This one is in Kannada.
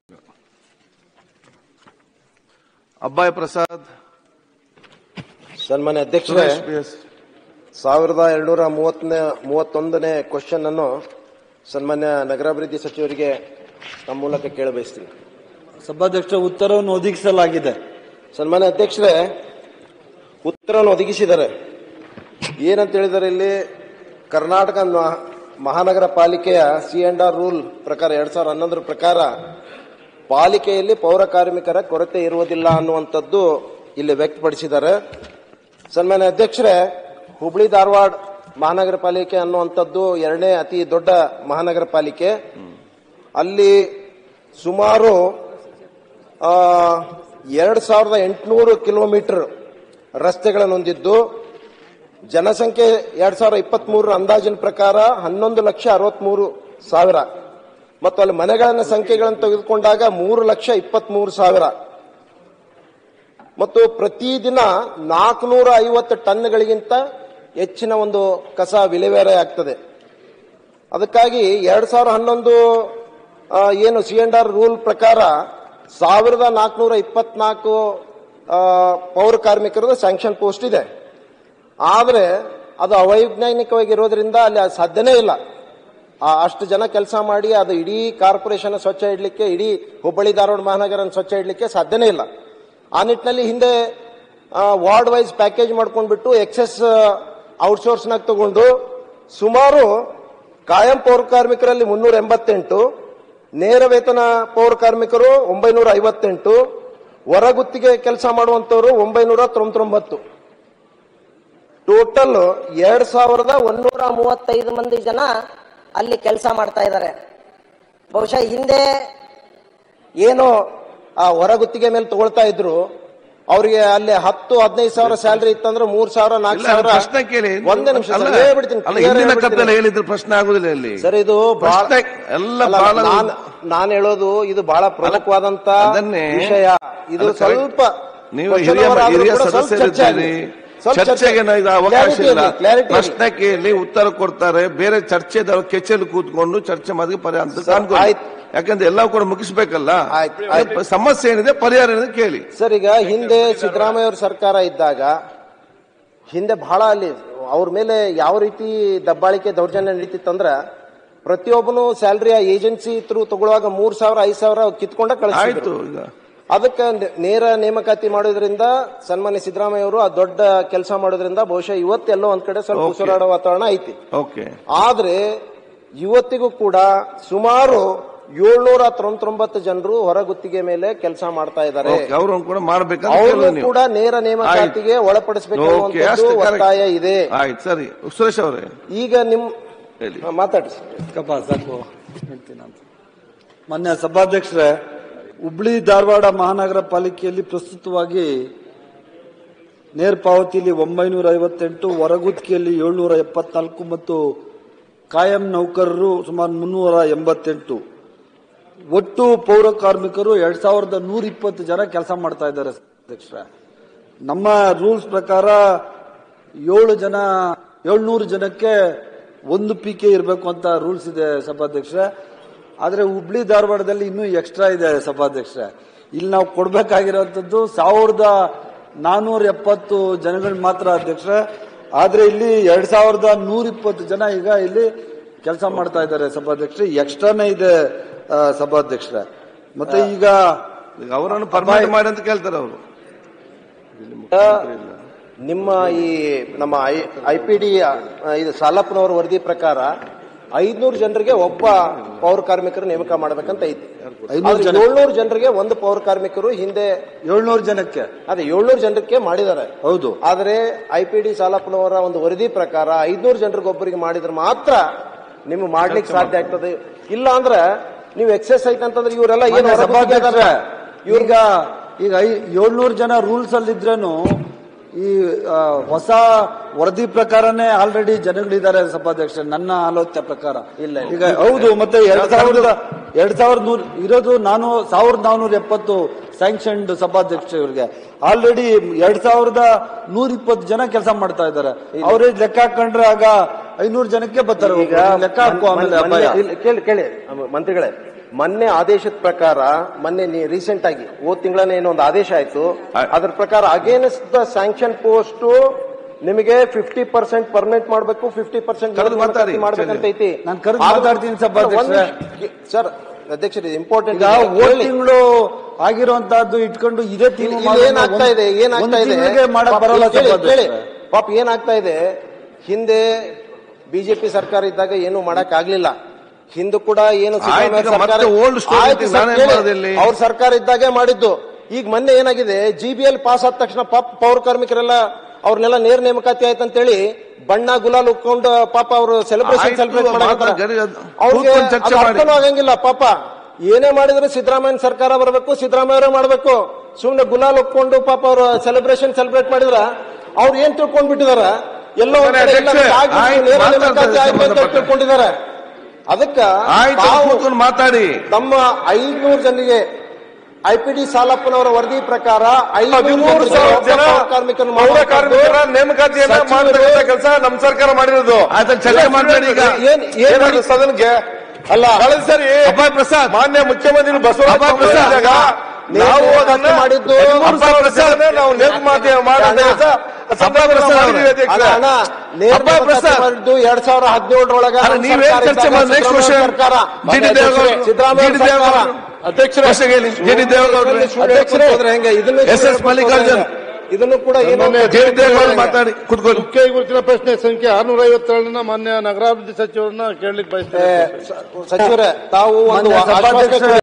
ಅಬ್ಬಾಯ್ ಪ್ರಸಾದ್ ಸನ್ಮಾನ್ಯ ಅಧ್ಯಕ್ಷರೇ ಸುರೇಶ್ ಬಿ ಎಸ್ ಸಾವಿರದ ಎರಡ್ನೂರ ಮೂವತ್ತನೇ ಮೂವತ್ತೊಂದನೇ ಕ್ವಶನ್ ಅನ್ನು ಸನ್ಮಾನ್ಯ ನಗರಾಭಿವೃದ್ಧಿ ಸಚಿವರಿಗೆ ನಮ್ಮ ಮೂಲಕ ಕೇಳ ಬಯಸ್ತೀನಿ ಸಭಾಧ್ಯಕ್ಷ ಉತ್ತರವನ್ನು ಒದಗಿಸಲಾಗಿದೆ ಸನ್ಮಾನ್ಯ ಅಧ್ಯಕ್ಷರೇ ಉತ್ತರವನ್ನು ಒದಗಿಸಿದ್ದಾರೆ ಏನಂತ ಹೇಳಿದರೆ ಇಲ್ಲಿ ಕರ್ನಾಟಕ ಮ- ಮಹಾನಗರ ಪಾಲಿಕೆಯ ಸಿ ಅಂಡ್ ಆರ್ ರೂಲ್ ಪ್ರಕಾರ ಎರಡ್ ಸಾವಿರದ ಹನ್ನೊಂದರ ಪ್ರಕಾರ ಪಾಲಿಕೆಯಲ್ಲಿ ಪೌರ ಕಾರ್ಮಿಕರ ಕೊರತೆ ಇರುವುದಿಲ್ಲ ಅನ್ನುವಂಥದ್ದು ಇಲ್ಲಿ ವ್ಯಕ್ತಪಡಿಸಿದ್ದಾರೆ ಸನ್ಮಾನ್ಯ ಅಧ್ಯಕ್ಷರೇ ಹುಬ್ಳಿ ಧಾರವಾಡ ಮಹಾನಗರ ಪಾಲಿಕೆ ಅನ್ನುವಂಥದ್ದು ಎರಡನೇ ಅತಿ ದೊಡ್ಡ ಮಹಾನಗರ ಪಾಲಿಕೆ ಅಲ್ಲಿ ಸುಮಾರು ಆ, ಎರಡು ಸಾವಿರದ ಎಂಟುನೂರು ಕಿಲೋಮೀಟರ್ ರಸ್ತೆಗಳನ್ನು ಹೊಂದಿದ್ದು ಜನಸಂಖ್ಯೆ ಎರಡ್ ಸಾವಿರದ ಇಪ್ಪತ್ತ್ ಮೂರರ ಅಂದಾಜಿನ ಪ್ರಕಾರ ಹನ್ನೊಂದು ಲಕ್ಷ ಅರವತ್ಮೂರು ಸಾವಿರ ಮತ್ತು ಅಲ್ಲಿ ಮನೆಗಳ ಸಂಖ್ಯೆಗಳನ್ನು ತೆಗೆದುಕೊಂಡಾಗ ಮೂರು ಲಕ್ಷ ಇಪ್ಪತ್ಮೂರು ಸಾವಿರ ಮತ್ತು ಪ್ರತಿದಿನ ನಾಲ್ಕುನೂರ ಐವತ್ತು ಟನ್ಗಳಿಗಿಂತ ಹೆಚ್ಚಿನ ಒಂದು ಕಸ ವಿಲೇವಾರಿ ಆಗ್ತದೆ ಅದಕ್ಕಾಗಿ ಎರಡ್ ಸಾವಿರದ ಹನ್ನೊಂದು ಆ, ಏನು ಸಿ ಅಂಡ್ ಆರ್ ರೂಲ್ ಪ್ರಕಾರ ಸಾವಿರದ ನಾಲ್ಕುನೂರ ಇಪ್ಪತ್ನಾಲ್ಕು ಪೌರ ಕಾರ್ಮಿಕರದ್ದು ಸ್ಯಾಂಕ್ಷನ್ ಪೋಸ್ಟ್ ಇದೆ ಆದರೆ ಅದು ಅವೈಜ್ಞಾನಿಕವಾಗಿ ಇರೋದ್ರಿಂದ ಅಲ್ಲಿ ಅದು ಸಾಧ್ಯನೇ ಇಲ್ಲ ಆ ಅಷ್ಟು ಜನ ಕೆಲಸ ಮಾಡಿ ಅದು ಇಡೀ ಕಾರ್ಪೊರೇಷನ್ ಸ್ವಚ್ಛ ಇಡಲಿಕ್ಕೆ ಇಡೀ ಹುಬ್ಬಳ್ಳಿ ಧಾರವಾಡ ಮಹಾನಗರ ಸ್ವಚ್ಛ ಇಡಲಿಕ್ಕೆ ಸಾಧ್ಯನೇ ಇಲ್ಲ ಆ ನಿಟ್ಟಿನಲ್ಲಿ ಹಿಂದೆ ವಾರ್ಡ್ ವೈಸ್ ಪ್ಯಾಕೇಜ್ ಮಾಡ್ಕೊಂಡ್ಬಿಟ್ಟು ಎಕ್ಸೆಸ್ ಔಟ್ಸೋರ್ಸ್ನಾಗ ತಗೊಂಡು ಸುಮಾರು ಕಾಯಂ ಪೌರ ಕಾರ್ಮಿಕರಲ್ಲಿ ಮುನ್ನೂರ ಎಂಬತ್ತೆಂಟು ನೇರ ವೇತನ ಪೌರ ಕಾರ್ಮಿಕರು ಒಂಬೈನೂರ ಐವತ್ತೆಂಟು ಹೊರಗುತ್ತಿಗೆ ಕೆಲಸ ಮಾಡುವಂತವರು ಒಂಬೈನೂರ ತೊಂಬತ್ತೊಂಬತ್ತು ಟೋಟಲ್ ಎರಡ್ ಸಾವಿರದ ಒಂದೂರ ಮೂವತ್ತೈದು ಮಂದಿ ಜನ ಅಲ್ಲಿ ಕೆಲಸ ಮಾಡ್ತಾ ಇದ್ದಾರೆ ಬಹುಶಃ ಹಿಂದೆ ಏನು ಆ ಹೊರಗುತ್ತಿಗೆ ಮೇಲೆ ತಗೊಳ್ತಾ ಇದ್ರು ಅವರಿಗೆ ಅಲ್ಲಿ ಹತ್ತು ಹದಿನೈದು ಸಾವಿರ ಸ್ಯಾಲರಿ ಇತ್ತಂದ್ರೆ ಮೂರ್ ಸಾವಿರ ನಾಲ್ಕು ಇಲ್ಲ, ಸಾವಿರ ಪ್ರಶ್ನೆ ಕೇಳಿ ಒಂದೇ ನಿಮಿಷ ಅಲ್ಲ, ಸರ್, ಹೇಳ್ಬಿಡ್ತೀನಿ, ಅಲ್ಲ clear ಹಿಂದಿನ ಹೇಳ್ಬಿಡ್ತೀನಿ. ಕತ್ತಲ್ಲಿ ಹೇಳಿದ್ರೆ ಪ್ರಶ್ನೆ ಆಗುದಿಲ್ಲ ಇಲ್ಲಿ ಸರ್ ಇದು ಬಹಳ- ಪ್ರಶ್ನೆ ಎಲ್ಲ ಅಲ್ಲ, ಬಹಳ ನಾನ್ ನಾನ್ ಹೇಳೋದು ಇದು ಬಹಳ ಪ್ರಮುಖವಾದಂತ ಅದನ್ನೇ ವಿಷಯ ಇದು ಅಲ್ಲ, correct. ಸ್ವಲ್ಪ ನೀವು question ಹಿರಿಯ hour ಆದ್ರೂ ಹಿರಿಯ ಕೂಡ ಸ್ವಲ್ಪ ಚರ್ಚೆ ಸದಸ್ಯರಿದ್ದೀರಿ ಆಗಲಿ. ಸ್ವಲ್ಪ ಚರ್ಚೆಗೆ ಚರ್ಚೆ- ಇದು ಅವಕಾಶ clarity ಇಲ್ಲ ಇರ್ಲಿ, clarity ಇರ್ಲಿ. ಪ್ರಶ್ನೆ ಕೇಳಿ ಉತ್ತರ ಕೊಡ್ತಾರೆ ಬೇರೆ ಚರ್ಚೆದವ್ರು ಕೆಚ್ಚಲು ಕೂತ್ಕೊಂಡು ಚರ್ಚೆ ಮಾಡಿ ಪರಿಹಾರ ಅಂತ ಸರ್, ಅನ್ಕೊಳ್ಳಿ. ಆಯ್ತು. ಯಾಕಂದ್ರೆ ಎಲ್ಲ ಕೂಡ ಮುಗಿಸ್ಬೇಕಲ್ಲ ಆಯ್ತು, ಆಯ್ತು. ಸಮಸ್ಯೆ ಏನಿದೆ ಪರಿಹಾರ ಏನಿದೆ ಕೇಳಿ ಸರ್ ಈಗ ಹಿಂದೆ ಸಿದ್ದರಾಮಯ್ಯ ಅವ್ರ ಸರ್ಕಾರ ಇದ್ದಾಗ ಹಿಂದೆ ಬಹಳ ಅಲ್ಲಿ ಅವ್ರ ಮೇಲೆ ಯಾವ ರೀತಿ ದಬ್ಬಾಳಿಕೆ ದೌರ್ಜನ್ಯ ನಡೀತಿತ್ತಂದ್ರ ಪ್ರತಿಯೊಬ್ಬನು ಸ್ಯಾಲ್ರಿ ಏಜೆನ್ಸಿ ಥ್ರೂ ತಗೊಳ್ಳುವಾಗ ಮೂರ್ ಸಾವಿರ ಐದ್ ಸಾವಿರ ಕಿತ್ಕೊಂಡ ಆಯ್ತು ಕಳಿಸಿದ್ರು ಈಗ ಅದಕ್ಕೆ ನೆ- ನೇರ ನೇಮಕಾತಿ ಮಾಡೋದ್ರಿಂದ ಸನ್ಮಾನ್ಯ ಸಿದ್ದರಾಮಯ್ಯ ಅವರು ಆ ದೊಡ್ಡ ಕೆಲಸ ಮಾಡೋದ್ರಿಂದ ಬಹುಶಃ ಇವತ್ತೆಲ್ಲೋ ಒಂದ್ ಕಡೆ ಸ್ವಲ್ಪ Okay. ಉಸಿರಾಡೋ ವಾತಾವರಣ ಐತಿ ಓಕೆ ಆದ್ರೆ ಇವತ್ತಿಗೂ ಕೂಡ ಸುಮಾರು ಏಳ್ನೂರ ತೊಂಬತ್ತೊಂಬತ್ತು ಜನರು ಹೊರಗುತ್ತಿಗೆ ಮೇಲೆ ಕೆಲಸ ಮಾಡ್ತಾ ಇದ್ದಾರೆ ಅವರು ಕೂಡ ಮಾಡ್ಬೇಕಂತ ಅವರು ಕೇಳಿದೆ ನೀವು ಕೂಡ ನೇರ ನೇಮಕಾತಿಗೆ ಒಳಪಡಿಸಬೇಕು ಓಕೆ ಅನ್ನುವಂಥದ್ದು ಅಷ್ಟೇ correct. ಒತ್ತಾಯ ಇದೆ ಆಯ್ತು ಸರಿ ಸುರೇಶ್ ಅವರೇ ಈಗ ನಿಮ್ ಹೇಳಿ ಹಾ, ಮಾತಾಡಿ ಕಪ್ಪ ಸಾಕು ಹೇಳ್ತೀನಿ ಅಂತ ಮಾನ್ಯ ಸಭಾಧ್ಯಕ್ಷರೇ ಹುಬ್ಳಿ ಧಾರವಾಡ ಮಹಾನಗರ ಪಾಲಿಕೆಯಲ್ಲಿ ಪ್ರಸ್ತುತವಾಗಿ ನೇರ ಪಾವತಿಯಲ್ಲಿ ಒಂಬೈನೂರ ಐವತ್ತೆಂಟು ಹೊರಗುತ್ತಿಗೆಯಲ್ಲಿ ಏಳ್ನೂರ ಎಪ್ಪತ್ನಾಲ್ಕು ಮತ್ತು ಕಾಯಂ ನೌಕರರು ಸುಮಾರು ಮುನ್ನೂರ ಎಂಬತ್ತೆಂಟು ಒಟ್ಟು ಪೌರ ಕಾರ್ಮಿಕರು ಎರಡ್ ಸಾವಿರದ ನೂರ ಇಪ್ಪತ್ತು ಜನ ಕೆಲಸ ಮಾಡ್ತಾ ಇದ್ದಾರೆ ಅಧ್ಯಕ್ಷರೇ ನಮ್ಮ ರೂಲ್ಸ್ ಪ್ರಕಾರ ಏಳು ಜನ ಏಳ್ನೂರು ಜನಕ್ಕೆ ಒಂದು ಪಿ ಕೆ ಇರಬೇಕು ಅಂತ ರೂಲ್ಸ್ ಇದೆ ಸಭಾಧ್ಯಕ್ಷರೇ ಆದ್ರೆ ಹುಬ್ಳಿ ಧಾರವಾಡದಲ್ಲಿ ಇನ್ನೂ ಎಕ್ಸ್ಟ್ರಾ ಇದೆ ಸಭಾಧ್ಯಕ್ಷರೇ ಇಲ್ಲಿ ನಾವು ಕೊಡ್ಬೇಕಾಗಿರೋಂಥದ್ದು ಸಾವಿರದ ನಾನೂರ ಎಪ್ಪತ್ತು ಜನಗಳು ಮಾತ್ರ ಅಧ್ಯಕ್ಷರೇ ಆದ್ರೆ ಇಲ್ಲಿ ಎರಡ್ ಸಾವಿರದ ನೂರ ಇಪ್ಪತ್ತು ಜನ ಈಗ ಇಲ್ಲಿ ಕೆಲಸ ಮಾಡ್ತಾ ಇದ್ದಾರೆ ಸಭಾಧ್ಯಕ್ಷರೇ ಎಕ್ಸ್ಟ್ರಾನೇ ಇದೆ ಆ, ಸಭಾಧ್ಯಕ್ಷರೇ ಮತ್ತೆ ಈಗ ಈಗ ಅವರನ್ನು ಪರ್ಮಿಟ್ ಮಾಡಿ ಅಂತ ಕೇಳ್ತಾರೆ ಅವರು ನಿಮ್ಮ ಈ ನಮ್ಮ ಐ ಪಿ ಡಿ ಇದು ಸಾಲಪ್ಪನವರ ವರದಿ ಪ್ರಕಾರ ಐದ್ನೂರು ಜನರಿಗೆ ಒಬ್ಬ ಪೌರ ಕಾರ್ಮಿಕರು ನೇಮಕ ಮಾಡ್ಬೇಕಂತ ಐತಿ ಐನೂರು ಜನ ಏಳ್ನೂರು ಜನರಿಗೆ ಒಂದು ಪೌರ ಕಾರ್ಮಿಕರು ಹಿಂದೆ ಏಳ್ನೂರು ಜನಕ್ಕೆ ಅದೇ ಏಳ್ನೂರು ಜನರಿಗೆ ಮಾಡಿದ್ದಾರೆ ಹೌದು ಆದ್ರೆ ಐ ಪಿ ಡಿ ಸಾಲಪ್ಪನವರ ಒಂದು ವರದಿ ಪ್ರಕಾರ ಐದ್ನೂರು ಜನರಿಗೆ ಒಬ್ಬರಿಗೆ ಮಾಡಿದ್ರೆ ಮಾತ್ರ ನಿಮ್ಗೆ ಮಾಡ್ಲಿಕ್ಕೆ ಸಾಧ್ಯ ಆಗ್ತದೆ ಇಲ್ಲ ಅಂದ್ರೆ ನೀವು ಎಕ್ಸೆಸ್ ಐತೆ ಅಂತಂದ್ರೆ ಇವರೆಲ್ಲ ಏನು ಮಾನ್ಯ ಹೊರಗುತ್ತಿಗೆ ಅದಾರ? ಸಭಾಧ್ಯಕ್ಷರೇ, ಈಗ ಈಗ ಏಳ್ನೂರು ಜನ ರೂಲ್ಸ್ ಅಲ್ಲಿ ಇದ್ರೇನು ಈ ಆ, ಹೊಸ ವರದಿ ಪ್ರಕಾರನೇ ಆಲ್ರೆಡಿ ಜನಗಳಿದ್ದಾರೆ ಸಭಾಧ್ಯಕ್ಷ ನನ್ನ ಆಲೋಚನೆ ಪ್ರಕಾರ ಇಲ್ಲ, ಇಲ್ಲ. ಈಗ ಹೌದು ಮತ್ತೆ ಎರಡ್ ಸಾವಿರದ ಎರಡ್ ಸಾವಿರದ ನೂರ ಇರೋದು ನಾನು ಸಾವಿರದ ನಾನೂರ ಎಪ್ಪತ್ತು ಸ್ಯಾಂಕ್ಷನ್ಡ್ ಸಭಾಧ್ಯಕ್ಷ ಇವರಿಗೆ ಆಲ್ರೆಡಿ ಎರಡ್ ಸಾವಿರದ ನೂರ ಇಪ್ಪತ್ತು ಜನ ಕೆಲಸ ಮಾಡ್ತಾ ಇದ್ದಾರೆ ಅವರೇಜ್ ಲೆಕ್ಕ ಹಾಕೊಂಡ್ರೆ ಆಗ ಐನೂರು ಜನಕ್ಕೆ ಬರ್ತಾರೆ ಈಗ ಲೆಕ್ಕ ಹಾಕೋ ಆಮೇಲೆ ಮನ್- ಅಪಾಯ ಮನ್ಯ- ಇಲ್ಲ, ಕೇಳಿ ಕೇಳಿ ಅಮ್ಮ, ಮಂತ್ರಿಗಳೇ ಮೊನ್ನೆ ಆದೇಶದ ಪ್ರಕಾರ ಮೊನ್ನೆ ರೀಸೆಂಟ್ ಆಗಿ ಹೋದ್ ತಿಂಗಳೇ ಏನೋ ಒಂದು ಆದೇಶ ಆಯ್ತು ಆ- ಅದ್ರ ಪ್ರಕಾರ ಅಗೇನ್ಸ್ಟ್ ದ ಸ್ಯಾಂಕ್ಷನ್ ಪೋಸ್ಟ್ ನಿಮಗೆ ಫಿಫ್ಟಿ ಪರ್ಸೆಂಟ್ ಪರ್ಮನೆಂಟ್ ಮಾಡಬೇಕು ಫಿಫ್ಟಿ ಪರ್ಸೆಂಟ್ ಕರೆದು ಮಾತಾಡಿ, ಮಾಡ್ಬೇಕಂತ ಐತಿ ನಾನ್ ಕರೆದು ಮಾತಾಡ್ತೀನಿ ಸಭಾಧ್ಯಕ್ಷರೇ. ಸರ್ ಅಧ್ಯಕ್ಷರೇ ಇಂಪಾರ್ಟೆಂಟ್ ಈಗ ಹೋದ ತಿಂಗಳು ಆಗಿರುವಂತಹದ್ದು ಇಟ್ಕೊಂಡು ಇದೇ ತಿಂಗಳು ಇಲ್ಲಿ ಏನಾಗ್ತಾ ಇದೆ ಏನಾಗ್ತಾ ಇದೆ ಮಾಡಕ್ ಪಾಪ ಬರಲ್ಲ ಕೇಳಿ, ಕೇಳಿ. ಸಭಾಧ್ಯಕ್ಷರೇ. ಪಾಪ ಏನಾಗ್ತಾ ಇದೆ ಹಿಂದೆ ಬಿಜೆಪಿ ಸರ್ಕಾರ ಇದ್ದಾಗ ಏನು ಮಾಡಕ್ ಆಗ್ಲಿಲ್ಲ ಹಿಂದೆ ಕೂಡ ಏನು ಸಿದ್ದರಾಮಯ್ಯ ಆಯ್ತು, ಈಗ ಸರ್ಕಾರ ಮತ್ತೆ old story ಆಯ್ತು ಇದೆ, ಸರ್, ನಾನೇನ್ ಕೇಳಿ. ಮಾಡೋದಿಲ್ಲಿ? ಅವ್ರ ಸರ್ಕಾರ ಇದ್ದಾಗೆ ಮಾಡಿದ್ದು ಈಗ ಮೊನ್ನೆ ಏನಾಗಿದೆ ಜಿ ಬಿ ಎಲ್ ಪಾಸ್ ಆದ ತಕ್ಷಣ ಪಾಪ ಪೌರ ಕಾರ್ಮಿಕರೆಲ್ಲ ಅವ್ರನ್ನೆಲ್ಲ ನೇರ ನೇಮಕಾತಿ ಆಯ್ತು ಅಂತೇಳಿ ಬಣ್ಣ ಗುಲಾಲ್ ಉಕ್ಕೊಂಡು ಪಾಪ ಅವರು ಸೆಲೆಬ್ರೇಷನ್ ಆಯ್ತು, ಸೆಲೆಬ್ರೇಟ್ ಮಾತ್ರ ಗರಿ- ಅದು ಅವ್ರಿಗೆ ಕೂತ್ಕೊಂಡು ಚರ್ಚೆ ಅದು ಮಾಡಿ. ಅರ್ಥನೂ ಆಗಂಗಿಲ್ಲ ಪಾಪ ಏನೇ ಮಾಡಿದ್ರು ಸಿದ್ದರಾಮಯ್ಯ ಸರ್ಕಾರ ಬರಬೇಕು ಸಿದ್ದರಾಮಯ್ಯ ಮಾಡಬೇಕು ಸುಮ್ನೆ ಗುಲಾಲ್ ಒಪ್ಕೊಂಡು ಪಾಪ ಅವರು ಸೆಲೆಬ್ರೇಷನ್ ಸೆಲೆಬ್ರೇಟ್ ಮಾಡಿದ್ರ ಅವ್ರು ಏನ್ ತಿಳ್ಕೊಂಡ್ ಬಿಟ್ಟಿದಾರ ಎಲ್ಲೋ ಒಂದ್ ಕಡೆ ಇಲ್ಲ, ಅಧ್ಯಕ್ಷರೇ, ಆಗಿ ಆಯ್ತು, ನೇರ ಮಾತಾಡ್ತಾರೆ ನೇಮಕಾತಿ ಆಯ್ತು ಅಂತ ಸಂಬಂಧಪಟ್ಟ. ತಿಳ್ಕೊಂಡಿದ್ದಾರೆ ಅದಕ್ಕ ಆಯ್ತು ತಾವು ಕೂತ್ಕೊಂಡು ಮಾತಾಡಿ ತಮ್ಮ ಐದ್ನೂರು ಜನರಿಗೆ ಐಪಿಡಿ ಸಾಲಪ್ಪನವರ ವರದಿ ಪ್ರಕಾರ ಹದಿಮೂರು ಸಾವಿರ ಜನ ಕಾರ್ಮಿಕರು ಪೌರ ಕಾರ್ಮಿಕರ ನೇಮಕಾತಿಯನ್ನ ಮಾಡತಕ್ಕಂಥ ಕೆಲಸ ನಮ್ಮ ಸರ್ಕಾರ ಮಾಡಿರೋದು ಆಯ್ತು, ಚರ್ಚೆ ಮಾಡ್ಬೇಡಿ ಈಗ. ಏನ್ ಏನ್ ಏನಾದ್ರು ಮಾಡಿ ಸದನಕ್ಕೆ ಅಲ್ಲ ಕಳೆದ ಸರಿ ಅಭಯ್ ಪ್ರಸಾದ್ ಮಾನ್ಯ ಮುಖ್ಯಮಂತ್ರಿ ಬಸವರಾಜ ಅಭಯ್ ಬೊಮ್ಮಾಯಿ ಪ್ರಸಾದ್. ಇದ್ದಾಗ ನಾವು ಅದನ್ನ ಮಾಡಿದ್ದು ಹದಿಮೂರು ಸಾವಿರ ಜನರನ್ನ ನಾವು ನೇಮಕಾತಿ ಮಾಡೋ ಕೆಲಸ ಸಂದರ್ಭದಲ್ಲಿ ನಾವು ಮಾಡಿದ್ದೀವಿ ಅಲ್ಲ ಅಧ್ಯಕ್ಷರೇ. ಅಣ್ಣ ನೇರ ಅಬ್ಬಾ ನೇಮಕಾತಿ ಪ್ರಸಾದ್. ಮಾಡಿದ್ದು ಎರಡ್ ಸಾವಿರ ಹದಿನೇಳರೊಳಗ ಅಲ್ಲ, ನೀವೇನ್ ಚರ್ಚೆ ಮಾಡಿ ನೆಕ್ಸ್ಟ್ ಕ್ವಶನ್ ಸರ್ಕಾರ G D Devegowda Siddaramaiah G D ಸರ್ಕಾರ ದೇವೇಗೌಡ ಅಧ್ಯಕ್ಷ ಹೇಳಿ ಜಿ ಡಿ ದೇವೇಗೌಡ್ರೆ ಅಧ್ಯಕ್ಷರೇ ಹೆಂಗೆ ಇದನ್ನು ಎಸ್ ಎಸ್ ಮಲ್ಲಿಕಾರ್ಜುನ್ ಇದನ್ನು ಕೂಡ ಏನೋ ಜಿ ಡಿ ದೇವೇಗೌಡ ಮಾತಾಡಿ ಕೂತ್ಕೊಳ್ಳಿ ಮುಖ್ಯ ಗುರುತಿನ ಪ್ರಶ್ನೆ ಸಂಖ್ಯೆ ಆರ್ನೂರ ಐವತ್ತೆರಡನ್ನ ಮಾನ್ಯ ನಗರಾಭಿವೃದ್ಧಿ ಸಚಿವರನ್ನ ಕೇಳಲಿಕ್ಕೆ ಬಯಸ್ತೇನೆ ಸಚಿವರೇ ತಾವು ಒಂದು ಮಾನ್ಯ ಸಭಾಧ್ಯಕ್ಷರೇ, ಆಶ್ವಾಸನೆ